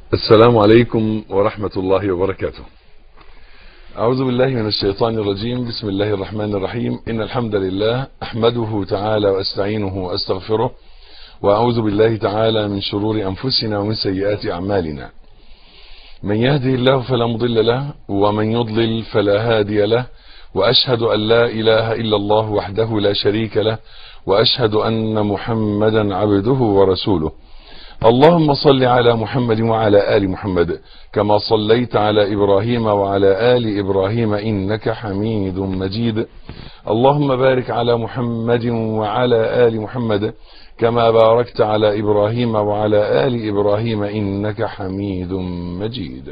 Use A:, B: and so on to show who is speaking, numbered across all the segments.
A: السلام عليكم ورحمة الله وبركاته أعوذ بالله من الشيطان الرجيم بسم الله الرحمن الرحيم إن الحمد لله أحمده تعالى وأستعينه وأستغفره وأعوذ بالله تعالى من شرور أنفسنا ومن سيئات أعمالنا من يهده الله فلا مضل له ومن يضلل فلا هادي له وأشهد أن لا إله إلا الله وحده لا شريك له وأشهد أن محمدا عبده ورسوله اللهم صل على محمد وعلى آل محمد كما صليت على إبراهيم وعلى آل إبراهيم إنك حميد مجيد اللهم بارك على محمد وعلى آل محمد كما باركت على إبراهيم وعلى آل إبراهيم إنك حميد مجيد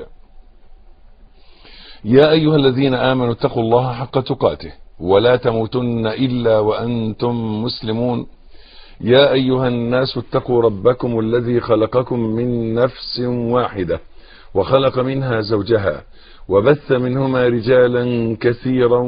A: يا أيها الذين آمنوا اتقوا الله حق تقاته ولا تموتن إلا وأنتم مسلمون يا أيها الناس اتقوا ربكم الذي خلقكم من نفس واحدة وخلق منها زوجها وبث منهما رجالا كثيرا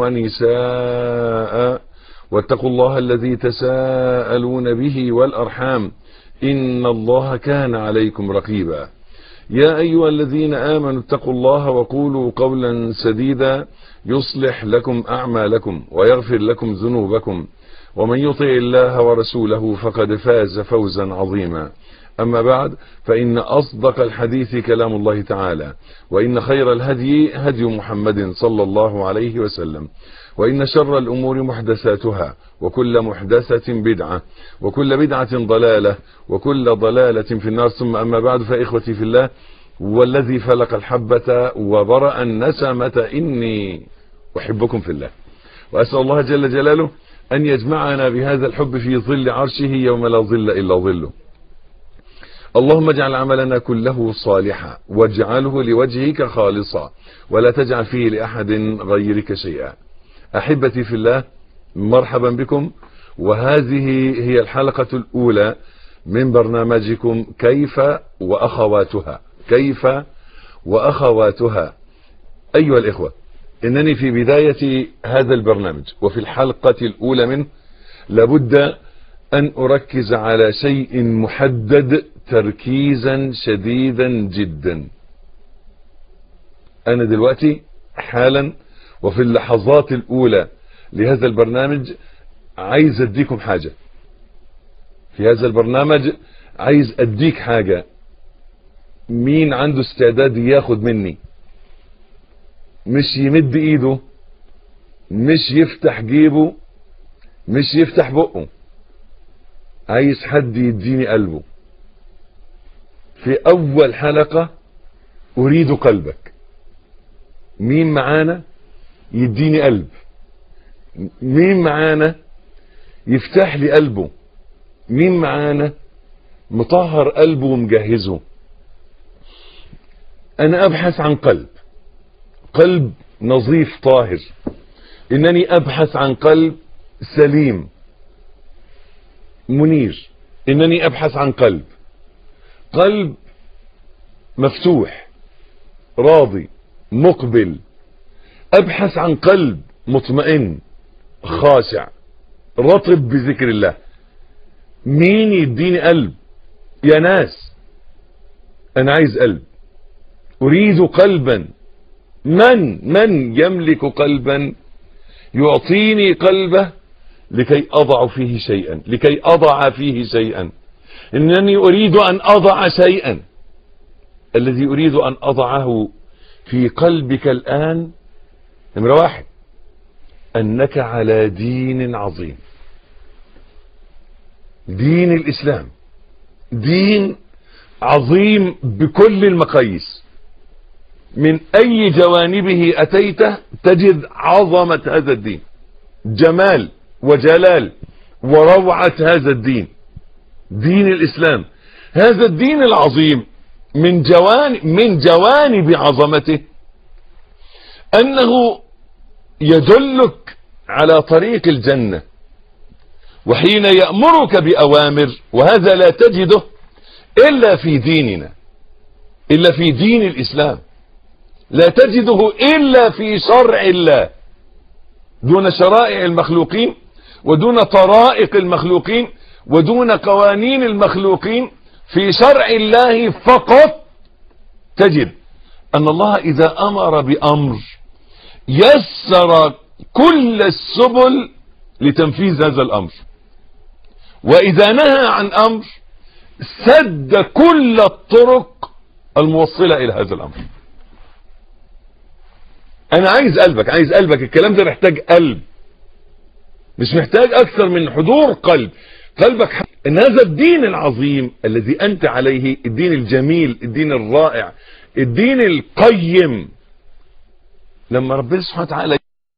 A: ونساء واتقوا الله الذي تساءلون به والأرحام إن الله كان عليكم رقيبا يا أيها الذين آمنوا اتقوا الله وقولوا قولا سديدا يصلح لكم أعمالكم ويغفر لكم ذنوبكم ومن يطع الله ورسوله فقد فاز فوزا عظيما أما بعد فإن أصدق الحديث كلام الله تعالى وإن خير الهدي هدي محمد صلى الله عليه وسلم وإن شر الأمور محدثاتها وكل محدثة بدعة وكل بدعة ضلالة وكل ضلالة في النار ثم أما بعد فإخوتي في الله والذي فلق الحبة وبرأ النسمة إني أحبكم في الله وأسأل الله جل جلاله أن يجمعنا بهذا الحب في ظل عرشه يوم لا ظل إلا ظله اللهم اجعل عملنا كله صالحا واجعله لوجهك خالصا ولا تجعل فيه لأحد غيرك شيئا أحبتي في الله مرحبا بكم وهذه هي الحلقة الأولى من برنامجكم كيف وأخواتها كيف وأخواتها أيها الإخوة إنني في بداية هذا البرنامج وفي الحلقة الأولى منه لابد أن أركز على شيء محدد تركيزا شديدا جدا أنا دلوقتي حالا وفي اللحظات الأولى لهذا البرنامج عايز أديكم حاجة في هذا البرنامج عايز أديك حاجة مين عنده استعداد ياخد مني مش يمد ايده مش يفتح جيبه مش يفتح بقه عايز حد يديني قلبه في اول حلقة اريد قلبك مين معانا يديني قلب مين معانا يفتح لي قلبه مين معانا مطهر قلبه ومجهزه انا ابحث عن قلب قلب نظيف طاهر انني ابحث عن قلب سليم منير انني ابحث عن قلب قلب مفتوح راضي مقبل ابحث عن قلب مطمئن خاشع رطب بذكر الله مين يديني قلب يا ناس انا عايز قلب اريد قلبا من من يملك قلبا يعطيني قلبه لكي أضع فيه شيئا لكي أضع فيه شيئا إنني أريد أن أضع شيئا الذي أريد أن أضعه في قلبك الآن نمرة واحد أنك على دين عظيم دين الإسلام دين عظيم بكل المقاييس من اي جوانبه اتيته تجد عظمة هذا الدين جمال وجلال وروعة هذا الدين دين الاسلام هذا الدين العظيم من جوانب من جوانب عظمته انه يدلك على طريق الجنة وحين يأمرك بأوامر وهذا لا تجده إلا في ديننا إلا في دين الإسلام لا تجده إلا في شرع الله دون شرائع المخلوقين ودون طرائق المخلوقين ودون قوانين المخلوقين في شرع الله فقط تجد أن الله إذا أمر بأمر يسر كل السبل لتنفيذ هذا الأمر وإذا نهى عن أمر سد كل الطرق الموصلة إلى هذا الأمر أنا عايز قلبك عايز قلبك الكلام ده محتاج قلب مش محتاج أكثر من حضور قلب قلبك حق. ان هذا الدين العظيم الذي انت عليه الدين الجميل الدين الرائع الدين القيم لما ربنا سبحانه وتعالى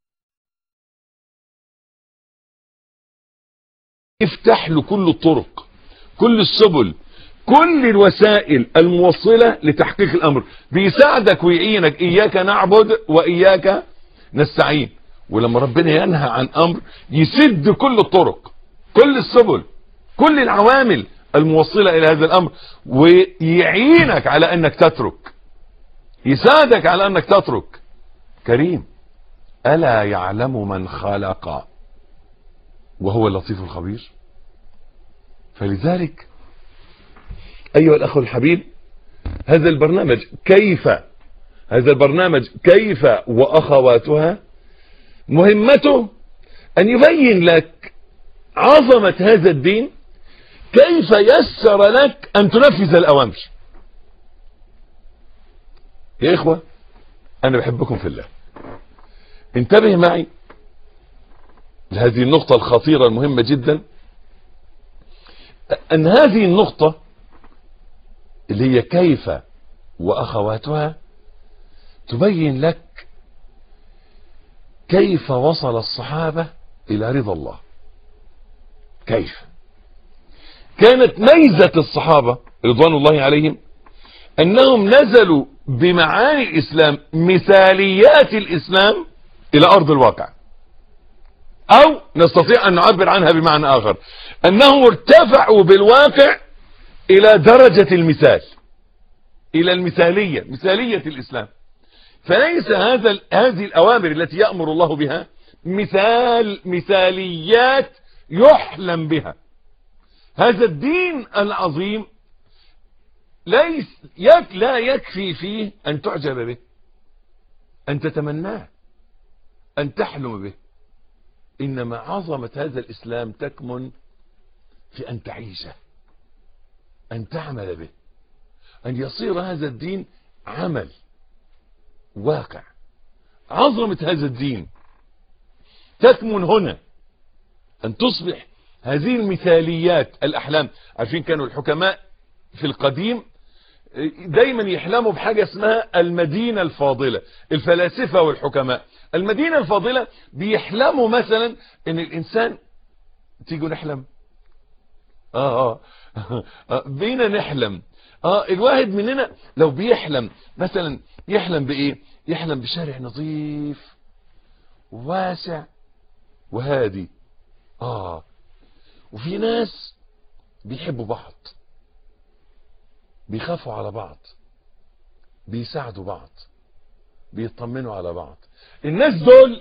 A: يفتح له كل الطرق كل السبل كل الوسائل الموصلة لتحقيق الامر بيساعدك ويعينك اياك نعبد واياك نستعين ولما ربنا ينهى عن امر يسد كل الطرق كل السبل كل العوامل الموصلة الى هذا الامر ويعينك على انك تترك يساعدك على انك تترك كريم الا يعلم من خلق وهو اللطيف الخبير فلذلك ايها الاخ الحبيب هذا البرنامج كيف هذا البرنامج كيف واخواتها مهمته ان يبين لك عظمة هذا الدين كيف يسر لك ان تنفذ الاوامر يا اخوة انا بحبكم في الله انتبه معي لهذه النقطة الخطيرة المهمة جدا ان هذه النقطة اللي هي كيف واخواتها تبين لك كيف وصل الصحابة الى رضا الله كيف كانت ميزة الصحابة رضوان الله عليهم انهم نزلوا بمعاني الاسلام مثاليات الاسلام الى ارض الواقع او نستطيع ان نعبر عنها بمعنى اخر انهم ارتفعوا بالواقع الى درجة المثال الى المثالية مثالية الاسلام فليس هذا هذه الاوامر التي يأمر الله بها مثال مثاليات يحلم بها هذا الدين العظيم ليس يك لا يكفي فيه ان تعجب به ان تتمناه ان تحلم به انما عظمة هذا الاسلام تكمن في ان تعيشه ان تعمل به ان يصير هذا الدين عمل واقع عظمة هذا الدين تكمن هنا ان تصبح هذه المثاليات الاحلام عارفين كانوا الحكماء في القديم دايما يحلموا بحاجة اسمها المدينة الفاضلة الفلاسفة والحكماء المدينة الفاضلة بيحلموا مثلا ان الانسان تيجوا نحلم اه اه بينا نحلم اه الواحد مننا لو بيحلم مثلا يحلم بايه يحلم بشارع نظيف واسع وهادي اه وفي ناس بيحبوا بعض بيخافوا على بعض بيساعدوا بعض بيطمنوا على بعض الناس دول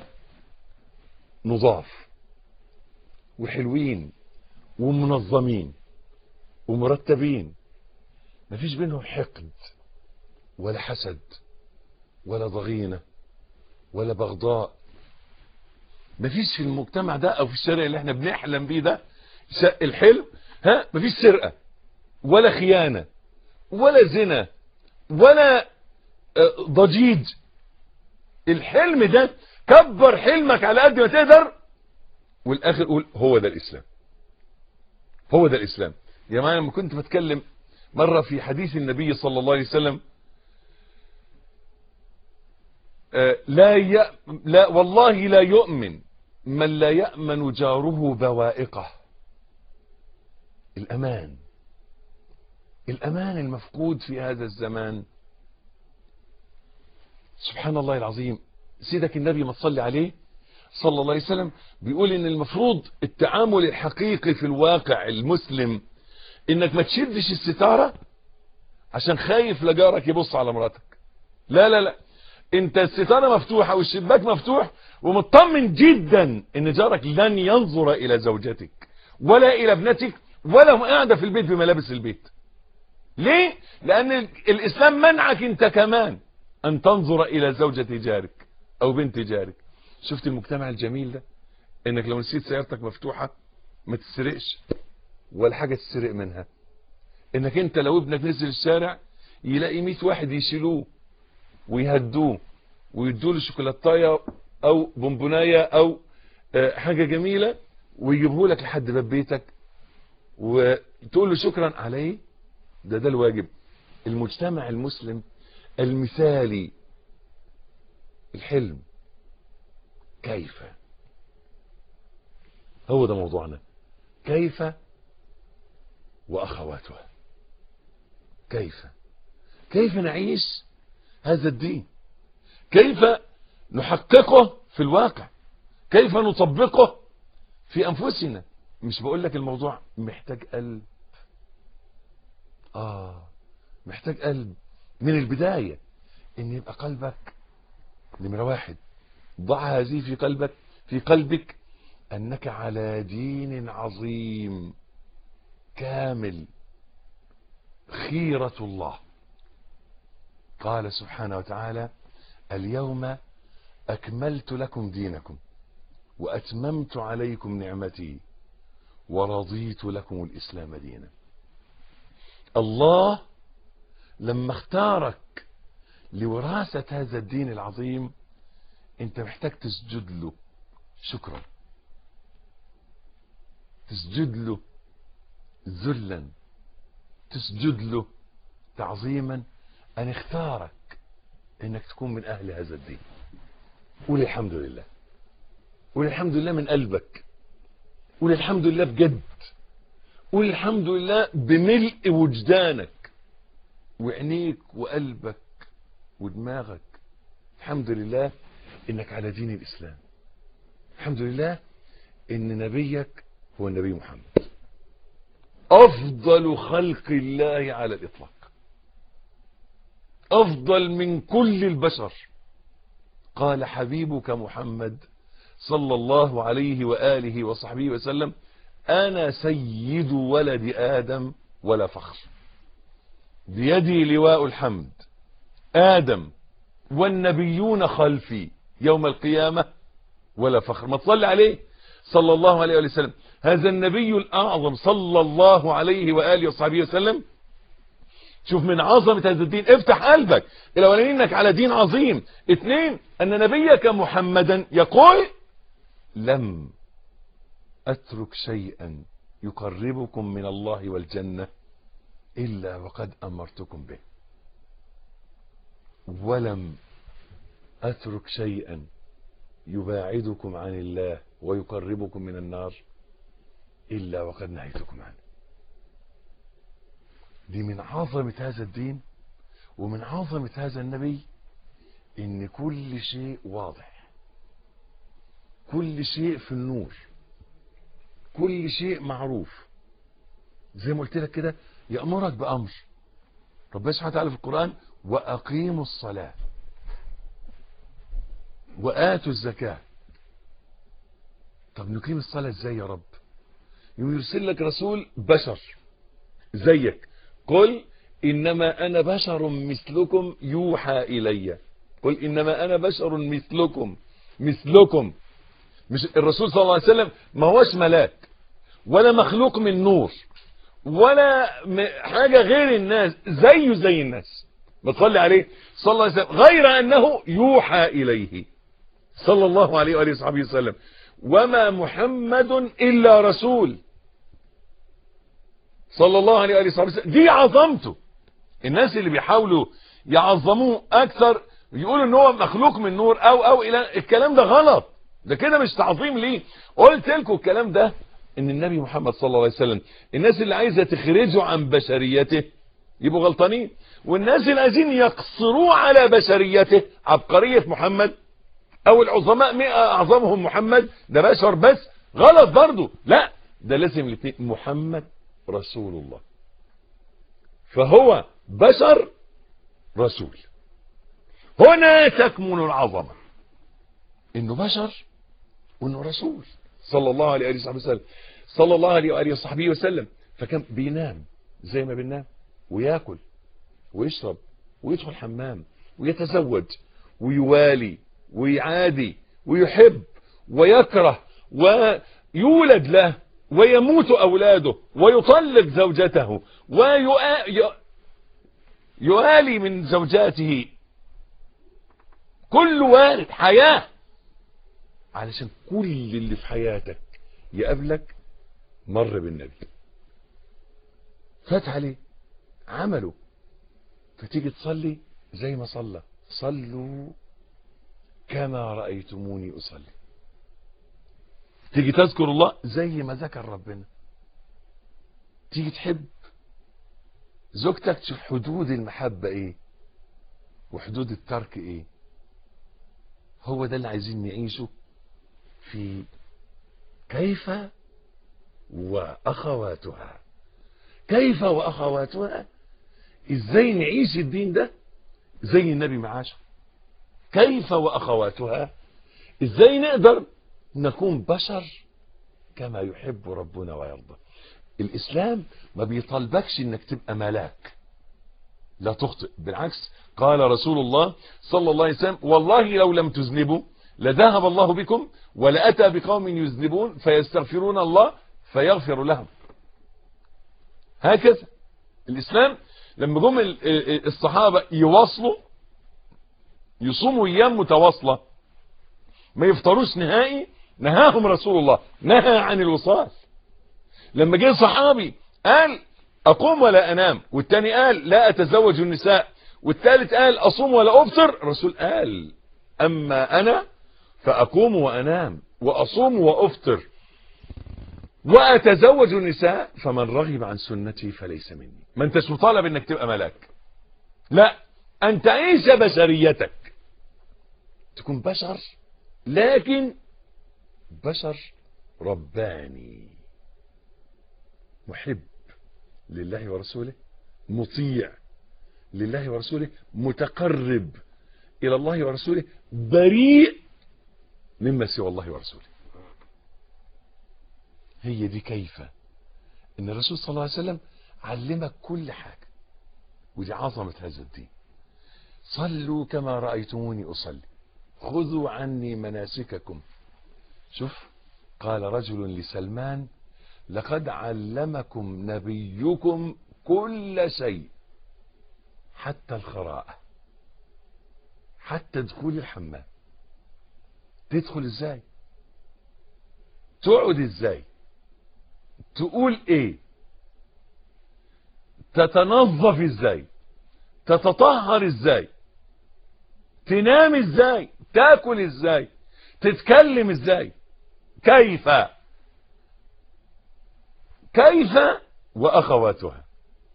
A: نظاف وحلوين ومنظمين ومرتبين مفيش بينهم حقد ولا حسد ولا ضغينة ولا بغضاء مفيش في المجتمع ده او في الشارع اللي احنا بنحلم بيه ده الحلم ها مفيش سرقة ولا خيانة ولا زنا ولا ضجيج الحلم ده كبر حلمك على قد ما تقدر والاخر قول هو ده الاسلام هو ده الاسلام يا جماعه لما كنت بتكلم مرة في حديث النبي صلى الله عليه وسلم لا ي... لا والله لا يؤمن من لا يأمن جاره بوائقه الأمان الأمان المفقود في هذا الزمان سبحان الله العظيم سيدك النبي ما تصلي عليه صلى الله عليه وسلم بيقول ان المفروض التعامل الحقيقي في الواقع المسلم انك ما تشدش الستارة عشان خايف لجارك يبص على مراتك لا لا لا انت الستارة مفتوحة والشباك مفتوح ومطمن جدا ان جارك لن ينظر الى زوجتك ولا الى ابنتك ولا هم قاعدة في البيت بملابس البيت ليه لان الاسلام منعك انت كمان ان تنظر الى زوجة جارك او بنت جارك شفت المجتمع الجميل ده انك لو نسيت سيارتك مفتوحة ما تسرقش ولا حاجة تسرق منها انك انت لو ابنك نزل الشارع يلاقي 100 واحد يشيلوه ويهدوه ويدوا له شوكولاتايه او بونبونايه او حاجه جميله ويجيبه لك لحد باب بيتك وتقول له شكرا عليه ده ده الواجب المجتمع المسلم المثالي الحلم كيف هو ده موضوعنا كيف واخواته كيف كيف نعيش هذا الدين كيف نحققه في الواقع كيف نطبقه في انفسنا مش بقول لك الموضوع محتاج قلب اه محتاج قلب من البداية ان يبقى قلبك نمرة واحد ضع هذه في قلبك في قلبك انك على دين عظيم كامل خيرة الله قال سبحانه وتعالى اليوم أكملت لكم دينكم وأتممت عليكم نعمتي ورضيت لكم الإسلام دينا الله لما اختارك لوراثة هذا الدين العظيم انت محتاج تسجد له شكرا تسجد له ذلا تسجد له تعظيما ان اختارك انك تكون من اهل هذا الدين قول الحمد لله قول الحمد لله من قلبك قول الحمد لله بجد قول الحمد لله بملء وجدانك وعينيك وقلبك ودماغك الحمد لله انك على دين الاسلام الحمد لله ان نبيك هو النبي محمد افضل خلق الله على الاطلاق افضل من كل البشر قال حبيبك محمد صلى الله عليه وآله وصحبه وسلم أنا سيد ولد آدم ولا فخر بيدي لواء الحمد آدم والنبيون خلفي يوم القيامة ولا فخر ما تصلي عليه صلى الله عليه وسلم هذا النبي الأعظم صلى الله عليه وآله وصحبه وسلم شوف من عظمة هذا الدين افتح قلبك الاولاني انك على دين عظيم اثنين ان نبيك محمدا يقول لم اترك شيئا يقربكم من الله والجنة الا وقد امرتكم به ولم اترك شيئا يباعدكم عن الله ويقربكم من النار الا وقد نهيتكم عنه دي من عظمة هذا الدين ومن عظمة هذا النبي ان كل شيء واضح كل شيء في النور كل شيء معروف زي ما قلت لك كده يأمرك بأمر ربنا سبحانه وتعالى في القرآن وأقيموا الصلاة وآتوا الزكاة طب نقيم الصلاة ازاي يا رب يرسل لك رسول بشر زيك قل إنما أنا بشر مثلكم يوحى إلي قل إنما أنا بشر مثلكم مثلكم مش الرسول صلى الله عليه وسلم ما هوش ملاك ولا مخلوق من نور ولا حاجة غير الناس زيه زي الناس بتصلي عليه صلى الله عليه وسلم غير أنه يوحى إليه صلى الله عليه وآله وصحبه وسلم وما محمد إلا رسول صلى الله عليه وآله وصحبه وسلم دي عظمته الناس اللي بيحاولوا يعظموه أكثر يقولوا ان هو مخلوق من نور أو أو إلى الكلام ده غلط ده كده مش تعظيم ليه قلت لكم الكلام ده ان النبي محمد صلى الله عليه وسلم الناس اللي عايزة تخرجه عن بشريته يبقوا غلطانين والناس اللي عايزين يقصروه على بشريته عبقرية محمد او العظماء مئة اعظمهم محمد ده بشر بس غلط برضو لا ده لازم الاثنين محمد رسول الله فهو بشر رسول هنا تكمن العظمة انه بشر وانه رسول صلى الله عليه وآله وصحبه وسلم صلى الله عليه وآله وصحبه وسلم فكان بينام زي ما بننام وياكل ويشرب ويدخل حمام ويتزوج ويوالي ويعادي ويحب ويكره ويولد له ويموت أولاده ويطلق زوجته ويؤالي من زوجاته كل وارد حياة علشان كل اللي في حياتك يقابلك مر بالنبي فات عليه عمله فتيجي تصلي زي ما صلى صلوا كما رأيتموني أصلي تيجي تذكر الله زي ما ذكر ربنا تيجي تحب زوجتك تشوف حدود المحبة ايه وحدود الترك ايه هو ده اللي عايزين نعيشه في كيف واخواتها كيف واخواتها ازاي نعيش الدين ده زي النبي معاشه كيف واخواتها ازاي نقدر نكون بشر كما يحب ربنا ويرضى الاسلام ما بيطالبكش انك تبقى ملاك لا تخطئ بالعكس قال رسول الله صلى الله عليه وسلم والله لو لم تذنبوا لذهب الله بكم ولأتى بقوم يذنبون فيستغفرون الله فيغفر لهم هكذا الإسلام لما جم الصحابة يواصلوا يصوموا أيام متواصلة ما يفطروش نهائي نهاهم رسول الله نهى عن الوصال لما جه صحابي قال أقوم ولا أنام والتاني قال لا أتزوج النساء والثالث قال أصوم ولا أفطر الرسول قال أما أنا فأقوم وأنام وأصوم وأفطر وأتزوج النساء فمن رغب عن سنتي فليس مني ما انتش مطالب انك تبقى ملاك لا أن تعيش بشريتك تكون بشر لكن بشر رباني محب لله ورسوله مطيع لله ورسوله متقرب إلى الله ورسوله بريء مما سوى الله ورسوله هي دي كيف ان الرسول صلى الله عليه وسلم علمك كل حاجة ودي عظمة هذا الدين صلوا كما رأيتموني أصلي خذوا عني مناسككم شوف قال رجل لسلمان لقد علمكم نبيكم كل شيء حتى الخراءة حتى دخول الحمام تدخل ازاي تقعد ازاي تقول ايه تتنظف ازاي تتطهر ازاي تنام ازاي تاكل ازاي تتكلم ازاي كيف كيف واخواتها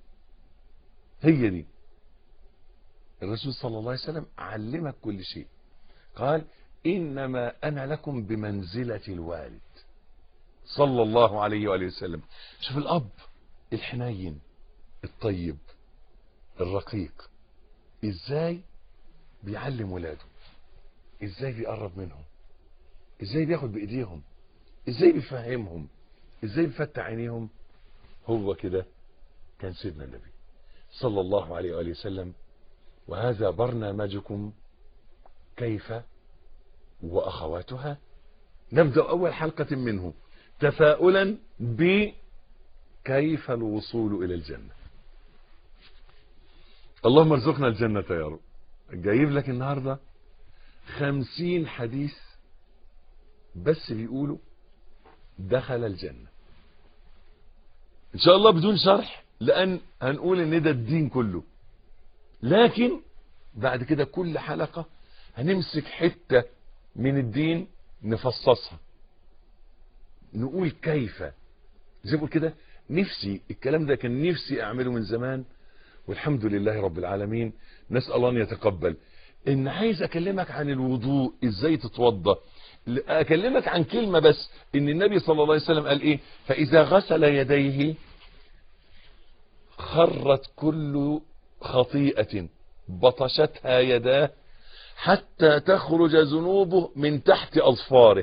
A: هي دي الرسول صلى الله عليه وسلم علمك كل شيء قال انما انا لكم بمنزلة الوالد صلى الله عليه وآله وسلم شوف الاب الحنين الطيب الرقيق ازاي بيعلم ولاده ازاي بيقرب منهم ازاي بياخد بايديهم ازاي بيفهمهم ازاي بيفتح عينيهم هو كده كان سيدنا النبي صلى الله عليه وآله وسلم وهذا برنامجكم كيف وأخواتها نبدأ أول حلقة منه تفاؤلا بكيف الوصول إلى الجنة اللهم ارزقنا الجنة يا رب جايب لك النهاردة خمسين حديث بس بيقولوا دخل الجنة ان شاء الله بدون شرح لان هنقول ان ده الدين كله لكن بعد كده كل حلقة هنمسك حتة من الدين نفصصها نقول كيف زي بقول كده نفسي الكلام ده كان نفسي اعمله من زمان والحمد لله رب العالمين نسأل الله ان يتقبل ان عايز اكلمك عن الوضوء ازاي تتوضى اكلمك عن كلمة بس ان النبي صلى الله عليه وسلم قال ايه فاذا غسل يديه خرت كل خطيئة بطشتها يداه حتى تخرج ذنوبه من تحت اظفاره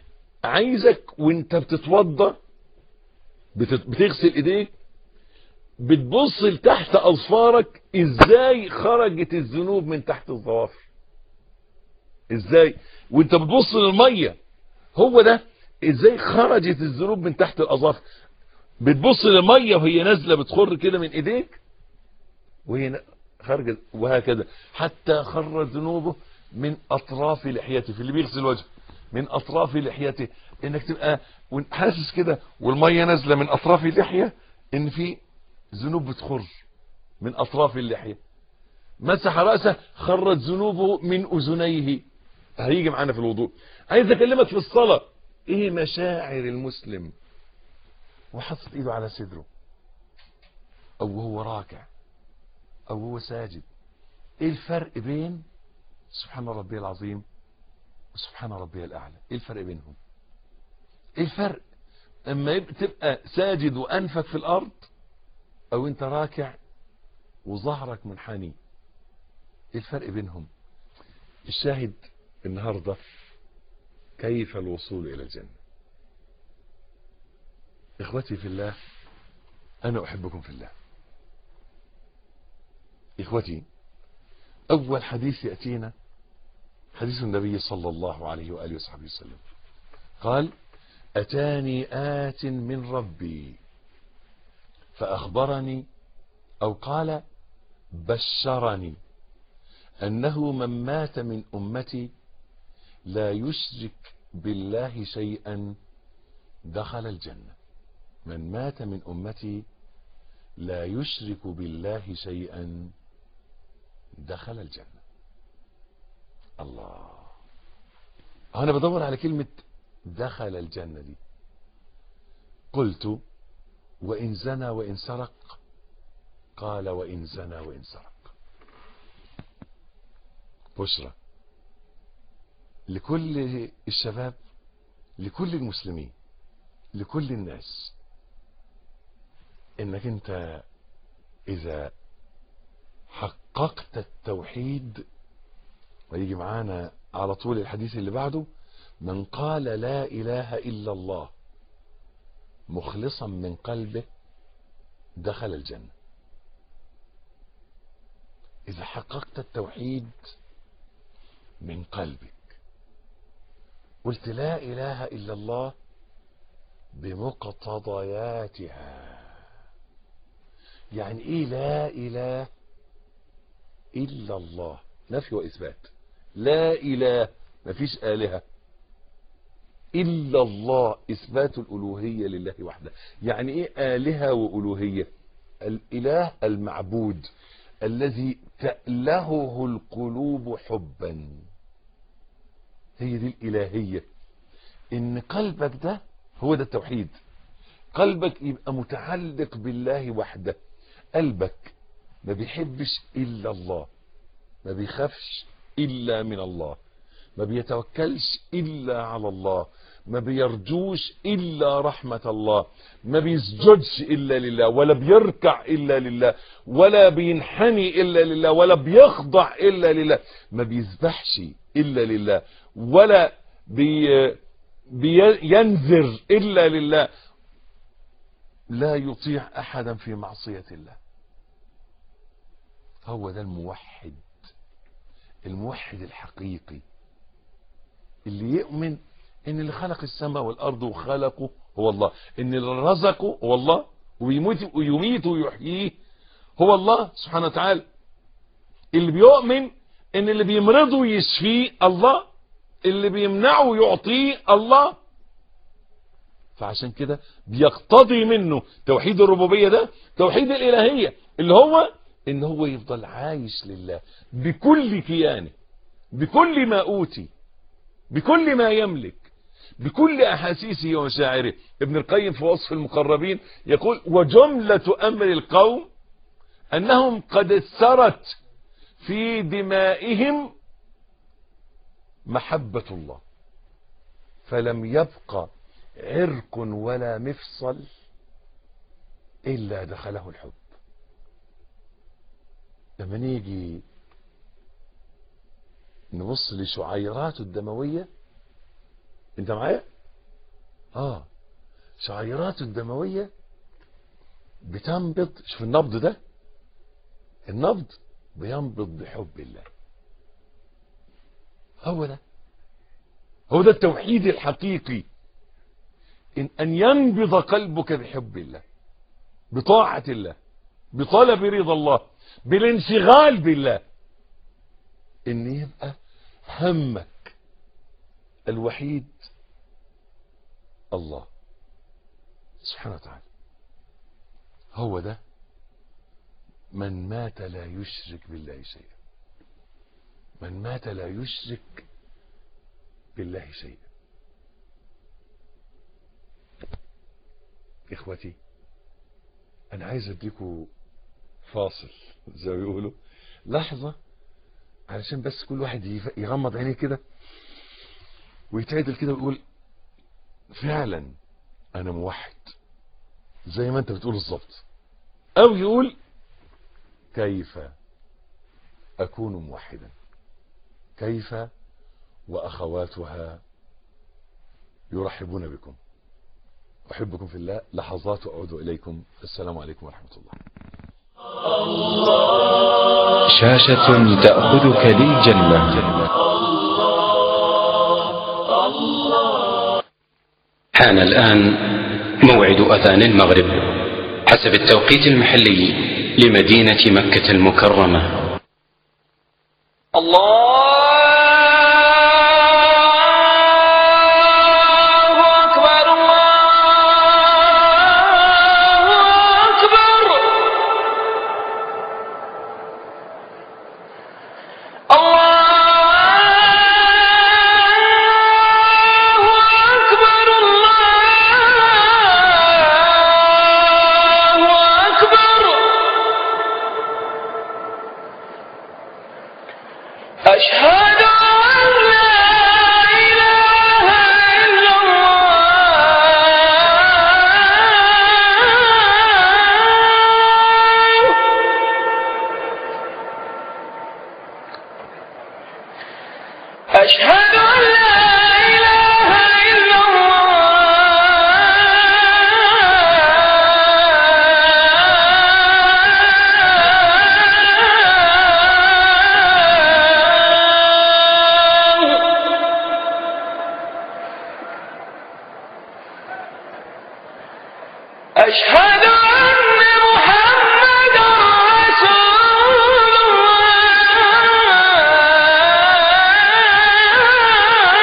A: عايزك وانت بتتوضى بتغسل ايديك بتبص لتحت اظفارك ازاي خرجت الذنوب من تحت الظوافر ازاي وانت بتبص للميه هو ده ازاي خرجت الذنوب من تحت الاظافر بتبص للميه وهي نازله بتخر كده من ايديك وهي خارجه وهكذا حتى خرج ذنوبه من اطراف لحيته في اللي بيغسل وجهه من اطراف لحيته انك تبقى حاسس كده والميه نازله من اطراف اللحيه ان في ذنوب بتخر من اطراف اللحيه مسح راسه خرج ذنوبه من اذنيه هيجي معانا في الوضوء عايز اكلمك في الصلاه ايه مشاعر المسلم وحطت ايده على صدره او وهو راكع او هو ساجد ايه الفرق بين سبحان ربي العظيم وسبحان ربي الاعلى ايه الفرق بينهم ايه الفرق اما تبقى ساجد وانفك في الارض او انت راكع وظهرك منحني ايه الفرق بينهم الشاهد النهارده كيف الوصول الى الجنه اخوتي في الله انا احبكم في الله اخوتي اول حديث ياتينا حديث النبي صلى الله عليه واله وصحبه وسلم قال اتاني ات من ربي فاخبرني او قال بشرني انه من مات من امتي لا يشرك بالله شيئا دخل الجنه من مات من امتي لا يشرك بالله شيئا دخل الجنه الله انا بدور على كلمه دخل الجنه دي قلت وان زنى وان سرق قال وان زنى وان سرق بشرى لكل الشباب لكل المسلمين لكل الناس انك انت اذا حققت التوحيد ويجي معانا على طول الحديث اللي بعده من قال لا اله الا الله مخلصا من قلبه دخل الجنه اذا حققت التوحيد من قلبك قلت لا اله الا الله بمقتضياتها يعني ايه لا اله الا الله نفي واثبات لا اله مفيش الهه الا الله اثبات الالوهيه لله وحده يعني ايه الهه والوهيه الاله المعبود الذي تالهه القلوب حبا هي دي الالهيه ان قلبك ده هو ده التوحيد قلبك يبقى متعلق بالله وحده قلبك ما بيحبش الا الله ما بيخافش الا من الله ما بيتوكلش الا على الله ما بيرجوش الا رحمة الله ما بيسجدش الا لله ولا بيركع الا لله ولا بينحني الا لله ولا بيخضع الا لله ما بيذبحش الا لله ولا بي بينذر الا لله لا يطيع احدا في معصية الله هو ده الموحد الموحد الحقيقي اللي يؤمن ان اللي خلق السماء والارض وخلقه هو الله ان اللي رزقه هو الله ويميت ويميت ويحييه هو الله سبحانه وتعالى اللي بيؤمن ان اللي بيمرضه يشفيه الله اللي بيمنعه يعطيه الله فعشان كده بيقتضي منه توحيد الربوبية ده توحيد الالهية اللي هو ان هو يفضل عايش لله بكل كيانه بكل ما اوتي بكل ما يملك بكل احاسيسه ومشاعره ابن القيم في وصف المقربين يقول وجملة امر القوم انهم قد سرت في دمائهم محبة الله فلم يبق عرق ولا مفصل الا دخله الحب لما نيجي نبص لشعيراته الدموية انت معايا اه شعيراته الدموية بتنبض شوف النبض ده النبض بينبض بحب الله هو ده هو ده التوحيد الحقيقي إن أن ينبض قلبك بحب الله بطاعة الله بطلب رضا الله بالانشغال بالله ان يبقى همك الوحيد الله سبحانه وتعالى هو ده من مات لا يشرك بالله شيئا من مات لا يشرك بالله شيئا اخوتي انا عايز اديكوا فاصل زي ما بيقولوا لحظة علشان بس كل واحد يغمض عينيه كده ويتعدل كده ويقول فعلا انا موحد زي ما انت بتقول بالظبط او يقول كيف اكون موحدا كيف واخواتها يرحبون بكم احبكم في الله لحظات واعود اليكم السلام عليكم ورحمه الله
B: شاشة تأخذك للجنة حان الآن موعد أذان المغرب حسب التوقيت المحلي لمدينة مكة المكرمة
C: الله أكبر الله أكبر الله أكبر الله أكبر أشهد أن لا إله إلا الله أشهد أن لا إله إلا الله أشهد أن محمدا رسول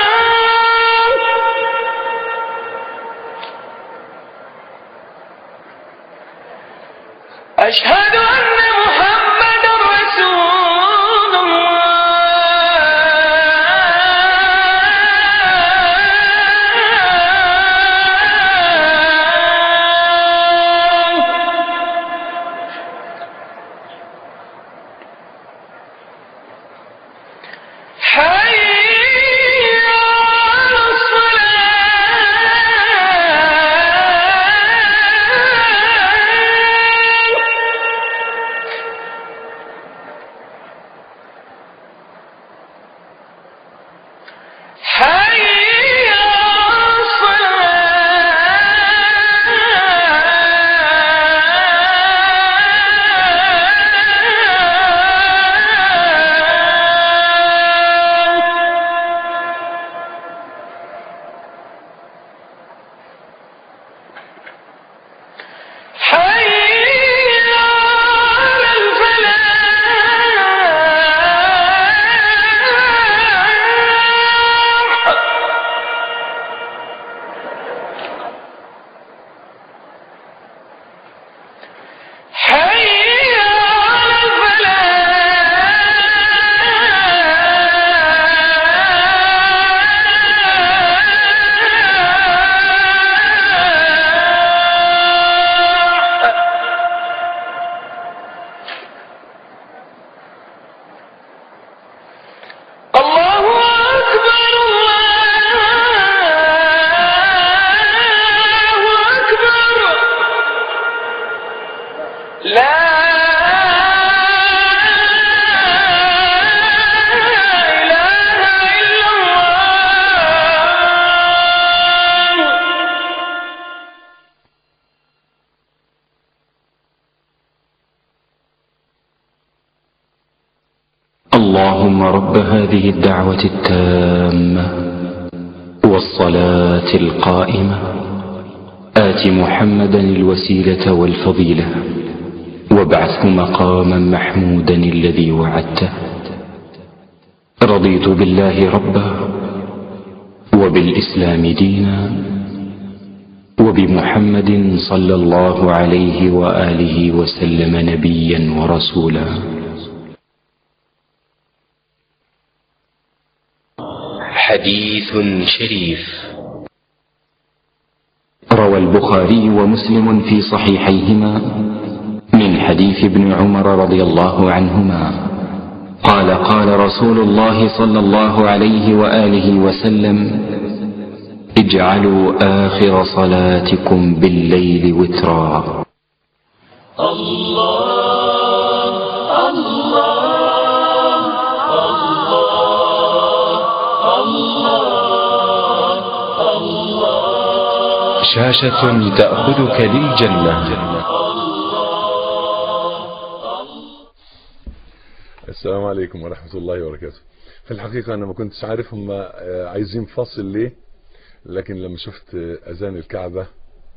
B: اللهم رب هذه الدعوة التامة والصلاة القائمة آت محمدا الوسيلة والفضيلة وابعثه مقاما محمودا الذي وعدته رضيت بالله ربا وبالإسلام دينا وبمحمد صلى الله عليه وآله وسلم نبيا ورسولا حديث شريف روى البخاري ومسلم في صحيحيهما من حديث ابن عمر رضي الله عنهما قال قال رسول الله صلى الله عليه وآله وسلم اجعلوا آخر صلاتكم بالليل وترا شاشة تأخذك للجنة
A: السلام عليكم ورحمة الله وبركاته في الحقيقة أنا ما كنتش عارف هم آه، عايزين فاصل ليه لكن لما شفت آه، أذان الكعبة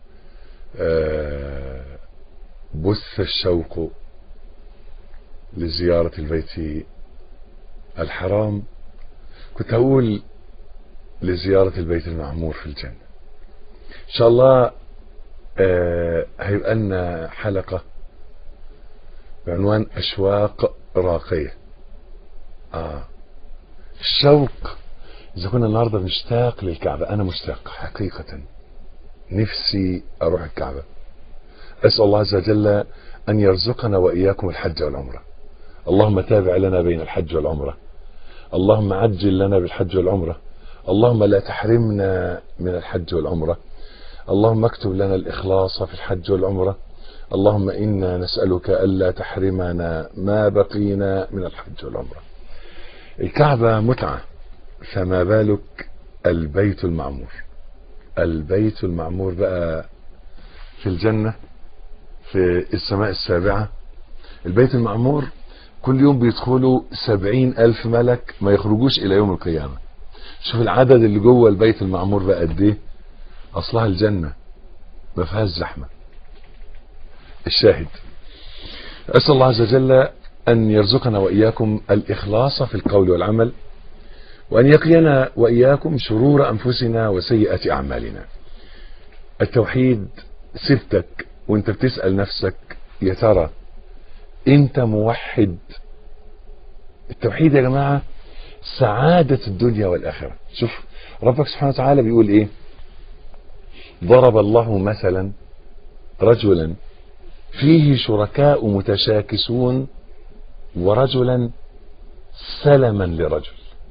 A: آه، بث الشوق لزيارة البيت الحرام كنت هقول لزيارة البيت المعمور في الجنة إن شاء الله آه، هيبقى لنا حلقة بعنوان أشواق راقية آه الشوق إذا كنا النهاردة مشتاق للكعبة أنا مشتاق حقيقة نفسي أروح الكعبة أسأل الله عز وجل أن يرزقنا وإياكم الحج والعمرة اللهم تابع لنا بين الحج والعمرة اللهم عجل لنا بالحج والعمرة اللهم لا تحرمنا من الحج والعمرة اللهم اكتب لنا الإخلاص في الحج والعمرة اللهم إنا نسألك ألا تحرمنا ما بقينا من الحج والعمرة الكعبة متعة فما بالك البيت المعمور البيت المعمور بقى في الجنة في السماء السابعة البيت المعمور كل يوم بيدخلوا سبعين ألف ملك ما يخرجوش إلى يوم القيامة شوف العدد اللي جوه البيت المعمور بقى قد ايه أصلها الجنة ما فيهاش زحمة الشاهد أسأل الله عز وجل أن يرزقنا وإياكم الإخلاص في القول والعمل وأن يقينا وإياكم شرور أنفسنا وسيئة أعمالنا التوحيد سبتك وانت بتسأل نفسك يا ترى انت موحد التوحيد يا جماعة سعادة الدنيا والآخرة شوف ربك سبحانه وتعالى بيقول ايه ضرب الله مثلا رجلا فيه شركاء متشاكسون ورجلا سلما لرجل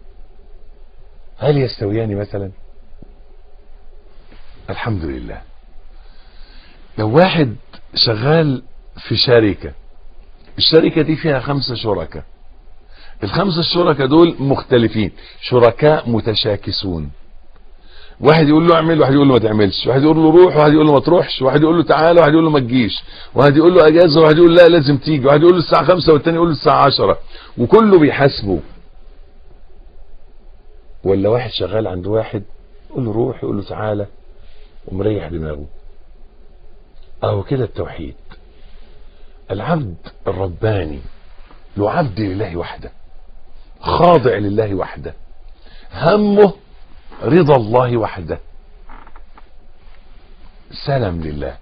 A: هل يستويان مثلا الحمد لله لو واحد شغال في شركة الشركة دي فيها خمسة شركاء الخمسة الشركاء دول مختلفين شركاء متشاكسون واحد يقول له اعمل واحد يقول له ما تعملش واحد يقول له روح واحد يقول له ما تروحش واحد يقول له تعالى واحد يقول له ما تجيش واحد يقول له اجازه واحد يقول لا لازم تيجي واحد يقول له الساعه 5 والتاني يقول له الساعه 10 وكله بيحاسبه ولا واحد شغال عند واحد يقول له روح يقول له تعالى ومريح دماغه اهو كده التوحيد العبد الرباني يعبد لله وحده خاضع لله وحده همه رضا الله وحده سلم لله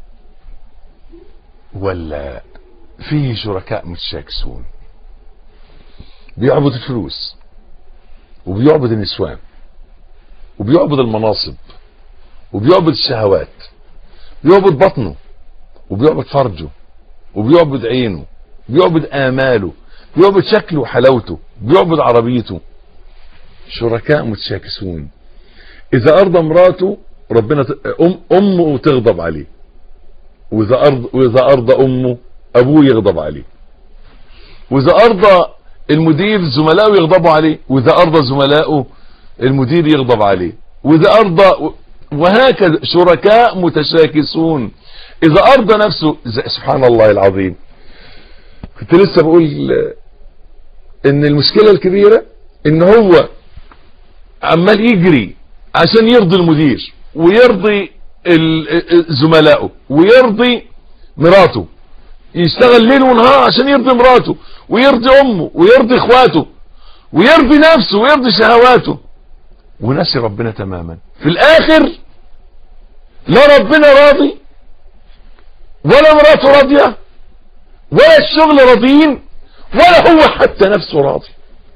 A: ولا فيه شركاء متشاكسون بيعبد الفلوس وبيعبد النسوان وبيعبد المناصب وبيعبد الشهوات بيعبد بطنه وبيعبد فرجه وبيعبد عينه بيعبد آماله بيعبد شكله وحلاوته بيعبد عربيته شركاء متشاكسون إذا أرضى مراته ربنا ت... أم... أمه تغضب عليه وإذا أرض وإذا أرضى أمه أبوه يغضب عليه وإذا أرضى المدير زملائه يغضبوا عليه وإذا أرضى زملائه المدير يغضب عليه وإذا أرضى وهكذا شركاء متشاكسون إذا أرضى نفسه سبحان الله العظيم كنت لسه بقول ان المشكلة الكبيرة ان هو عمال يجري عشان يرضي المدير ويرضي ال- ال- زملائه ويرضي مراته يشتغل ليل ونهار عشان يرضي مراته ويرضي امه ويرضي اخواته ويرضي نفسه ويرضي شهواته ونسي ربنا تماما في الاخر لا ربنا راضي ولا مراته راضيه ولا الشغل راضيين ولا هو حتى نفسه راضي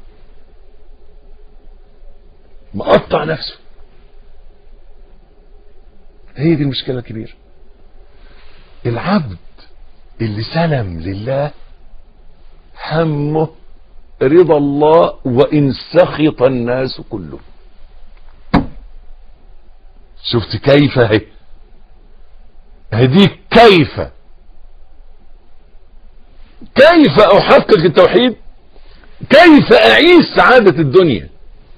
A: مقطع نفسه هي دي المشكلة الكبيرة العبد اللي سلم لله همه رضا الله وإن سخط الناس كله شفت كيف هي هديك كيف كيف أحقق التوحيد كيف أعيش سعادة الدنيا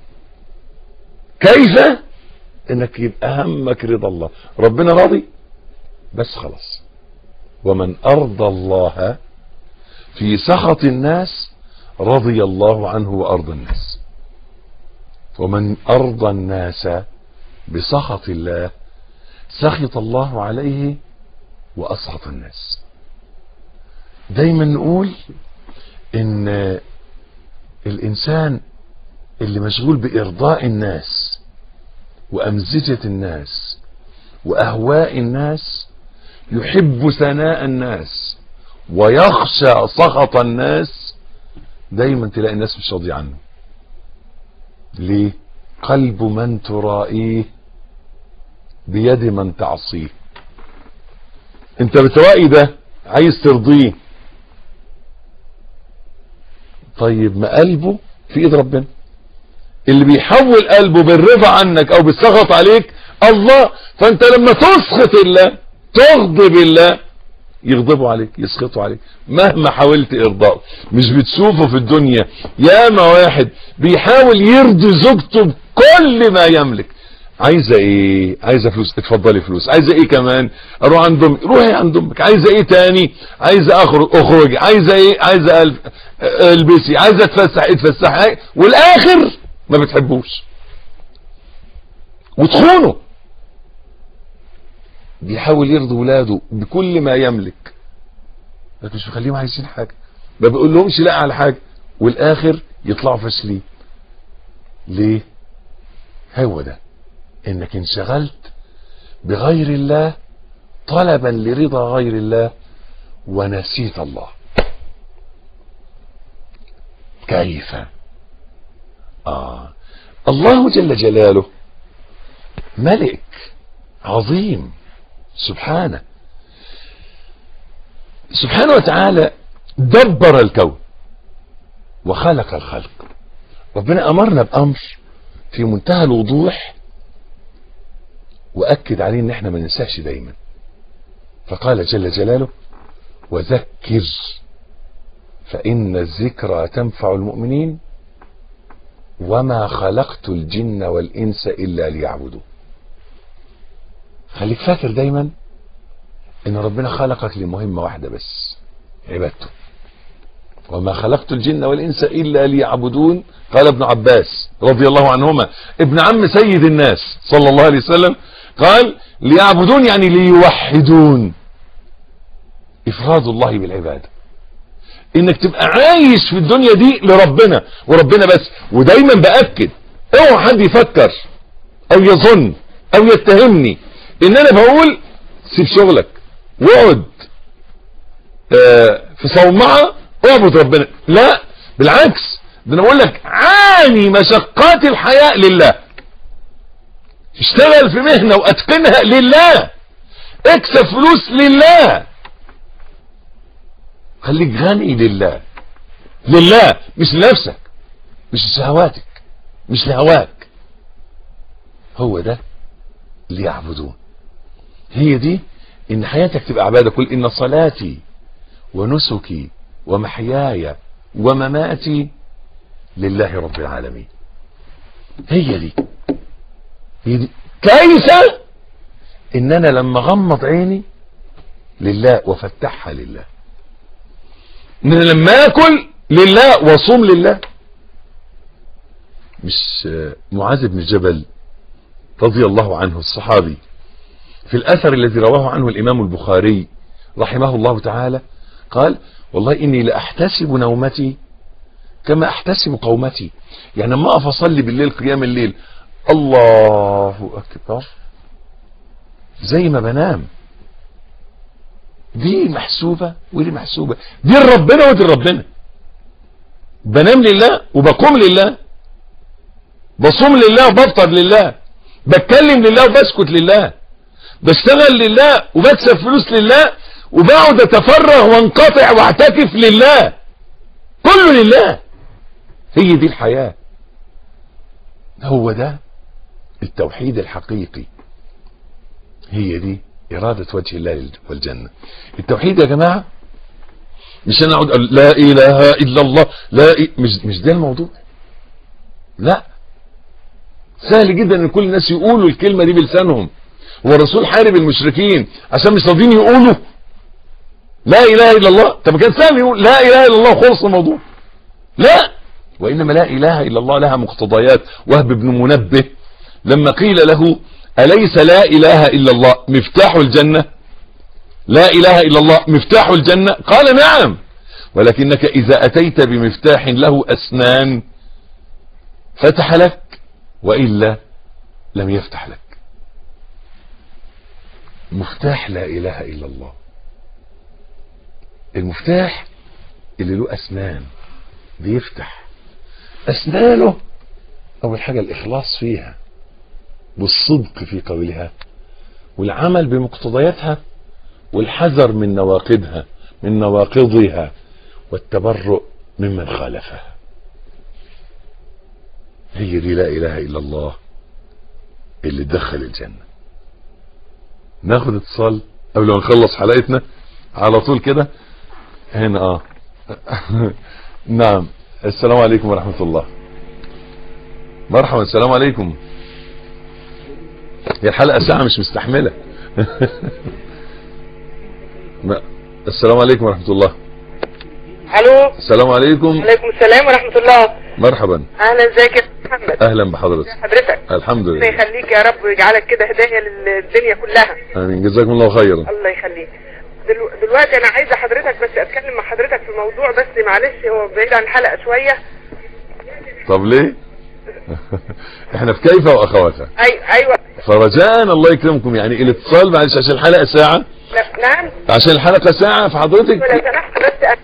A: كيف انك يبقى همك رضا الله ربنا راضي بس خلاص ومن ارضى الله في سخط الناس رضي الله عنه وارضى الناس ومن ارضى الناس بسخط الله سخط الله عليه واسخط الناس دايما نقول ان الانسان اللي مشغول بارضاء الناس وأمزجة الناس وأهواء الناس يحب ثناء الناس ويخشى سخط الناس دايما تلاقي الناس مش راضية عنه ليه قلب من ترائيه بيد من تعصيه انت بترائي ده عايز ترضيه طيب ما قلبه في ايد ربنا اللي بيحول قلبه بالرضا عنك او بالسخط عليك الله فانت لما تسخط الله تغضب الله يغضبوا عليك يسخطوا عليك مهما حاولت ارضائه مش بتشوفه في الدنيا ياما واحد بيحاول يرضي زوجته بكل ما يملك عايزه ايه عايزه فلوس اتفضلي فلوس عايزه ايه كمان اروح عند امك روحي عند امك عايزه ايه تاني عايزه اخرج اخرجي عايزه ايه عايزه ألف البسي عايزه اتفسح اتفسحي والاخر ما بتحبوش وتخونه بيحاول يرضي ولاده بكل ما يملك لكن مش بيخليهم عايزين حاجه ما بيقول لهمش لا على حاجه والاخر يطلعوا فاشلين ليه هو ده انك انشغلت بغير الله طلبا لرضا غير الله ونسيت الله كيف آه الله جل جلاله ملك عظيم سبحانه سبحانه وتعالى دبر الكون وخلق الخلق ربنا أمرنا بأمر في منتهى الوضوح وأكد عليه ان احنا ما ننساش دايما فقال جل جلاله وذكر فإن الذكرى تنفع المؤمنين وما خلقت الجن والإنس إلا ليعبدوا خليك فاكر دايما ان ربنا خلقك لمهمة واحدة بس عبادته وما خلقت الجن والإنس إلا ليعبدون قال ابن عباس رضي الله عنهما ابن عم سيد الناس صلى الله عليه وسلم قال ليعبدون يعني ليوحدون إفراد الله بالعبادة انك تبقى عايش في الدنيا دي لربنا وربنا بس ودايما باكد اوعى حد يفكر او يظن او يتهمني ان انا بقول سيب شغلك واقعد آه في صومعه اعبد ربنا لا بالعكس ده انا بقول لك عاني مشقات الحياة لله اشتغل في مهنة واتقنها لله اكسب فلوس لله خليك غني لله لله مش لنفسك مش لشهواتك مش لهواك هو ده اللي يعبدون هي دي ان حياتك تبقى عبادة كل ان صلاتي ونسكي ومحياي ومماتي لله رب العالمين هي دي هي دي كيف ان انا لما غمض عيني لله وفتحها لله ان انا لما اكل لله وصوم لله مش آه، معاذ بن جبل رضي الله عنه الصحابي في الأثر الذي رواه عنه الإمام البخاري رحمه الله تعالى قال والله إني لأحتسب نومتي كما أحتسب قومتي يعني لما أقف أصلي بالليل قيام الليل الله أكبر زي ما بنام دي محسوبة ودي محسوبة دي لربنا ودي لربنا بنام لله وبقوم لله بصوم لله وبفطر لله بتكلم لله وبسكت لله بشتغل لله وبكسب فلوس لله وبقعد اتفرغ وانقطع واعتكف لله كله لله هي دي الحياة هو ده التوحيد الحقيقي هي دي إرادة وجه الله والجنة التوحيد يا جماعة مش أنا أقعد أقول لا إله إلا الله لا إ... مش مش ده الموضوع لا سهل جدا ان كل الناس يقولوا الكلمة دي بلسانهم هو الرسول حارب المشركين عشان مش راضيين يقولوا لا اله الا الله طب كان سهل يقول لا اله الا الله خلص الموضوع لا وانما لا اله الا الله لها مقتضيات وهب بن منبه لما قيل له اليس لا اله الا الله مفتاح الجنة لا اله الا الله مفتاح الجنة قال نعم ولكنك اذا اتيت بمفتاح له اسنان فتح لك وإلا لم يفتح لك مفتاح لا إله إلا الله المفتاح اللي له أسنان بيفتح أسنانه أول حاجة الإخلاص فيها والصدق في قولها والعمل بمقتضياتها والحذر من نواقضها من نواقضها والتبرؤ ممن خالفها هي دي لا اله الا الله اللي تدخل الجنة ناخد اتصال قبل ما نخلص حلقتنا على طول كده هنا اه نعم السلام عليكم ورحمة الله مرحبا السلام عليكم هي الحلقة ساعة مش مستحملة ما- السلام عليكم ورحمة الله
D: الو
A: السلام عليكم
D: عليكم السلام ورحمة الله
A: مرحبا
D: اهلا ازيك يا محمد
A: اهلا بحضرتك
D: حضرتك
A: الحمد
D: ربنا
A: لله
D: يخليك يا رب ويجعلك كده هداية للدنيا كلها
A: امين جزاكم الله خيرا
D: الله يخليك دلو... دلوقتي انا عايزة حضرتك بس اتكلم مع حضرتك في موضوع بس معلش هو بعيد عن الحلقة شوية
A: طب ليه احنا في كيف واخواتها
D: اي ايوه
A: فرجاء الله يكرمكم يعني الاتصال معلش عشان الحلقه ساعه
D: لا نعم
A: عشان الحلقه ساعه
D: ولا
A: فحضرتك
D: سمحت بس أ-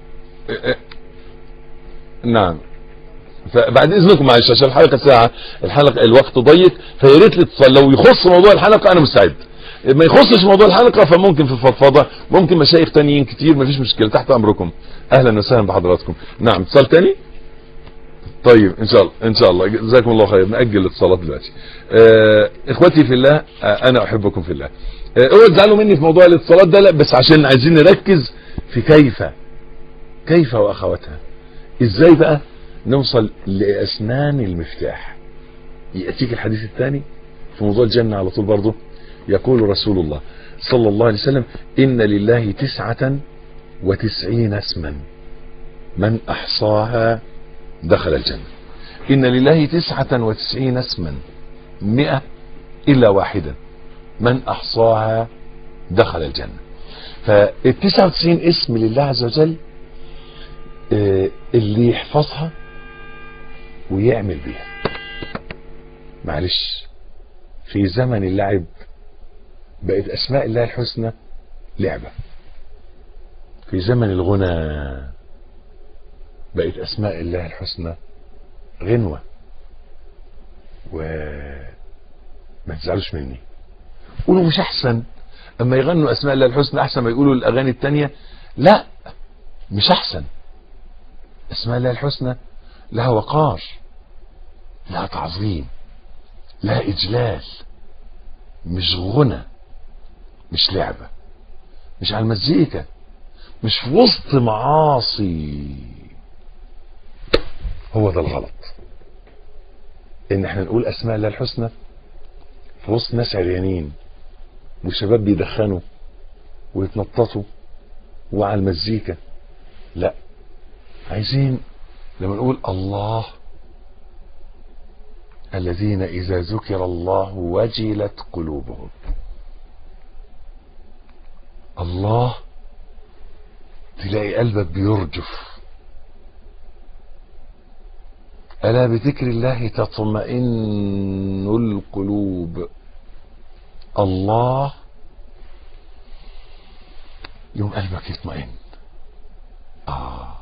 A: نعم فبعد اذنكم معلش عشان الحلقه ساعه الحلقه الوقت ضيق فيا ريت الاتصال لو يخص موضوع الحلقه انا مستعد ما يخصش موضوع الحلقه فممكن في الفضفضه ممكن مشايخ تانيين كتير مفيش مشكله تحت امركم اهلا وسهلا بحضراتكم نعم اتصال تاني طيب ان شاء الله ان شاء الله جزاكم الله خير ناجل الاتصالات دلوقتي آه اخوتي في الله آه انا احبكم في الله آه اوعوا تزعلوا مني في موضوع الاتصالات ده لا بس عشان عايزين نركز في كيف كيف واخواتها ازاي بقى نوصل لاسنان المفتاح ياتيك الحديث الثاني في موضوع الجنه على طول برضه يقول رسول الله صلى الله عليه وسلم ان لله تسعه وتسعين اسما من احصاها دخل الجنة إن لله تسعة وتسعين اسما مئة إلا واحدا من أحصاها دخل الجنة فالتسعة وتسعين اسم لله عز وجل آه، اللي يحفظها ويعمل بيها معلش في زمن اللعب بقت أسماء الله الحسنى لعبة في زمن الغنى بقت اسماء الله الحسنى غنوة و ما تزعلوش مني قولوا مش احسن اما يغنوا اسماء الله الحسنى احسن ما يقولوا الاغاني التانية لا مش احسن اسماء الله الحسنى لها وقار لها تعظيم لها اجلال مش غنى مش لعبة مش على المزيكا مش في وسط معاصي هو ده الغلط ان احنا نقول اسماء الله الحسنى في وسط ناس عريانين وشباب عايزين لما نقول الله الذين إذا ذكر الله وجلت قلوبهم الله تلاقي قلبك بيرجف ألا بذكر الله تطمئن القلوب الله يوم قلبك يطمئن آه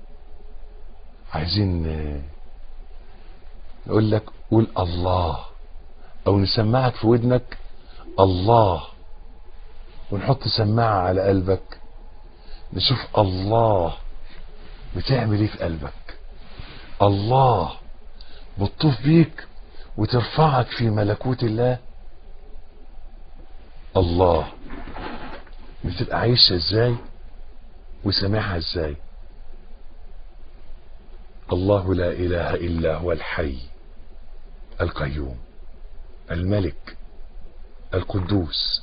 A: عايزين آه، نقول لك قول الله أو نسمعك في ودنك الله ونحط سماعة على قلبك نشوف الله بتعمل ايه في قلبك الله بتطوف بيك وترفعك في ملكوت الله الله بتبقى عايشة ازاي وسامعها ازاي الله لا اله الا هو الحي القيوم الملك القدوس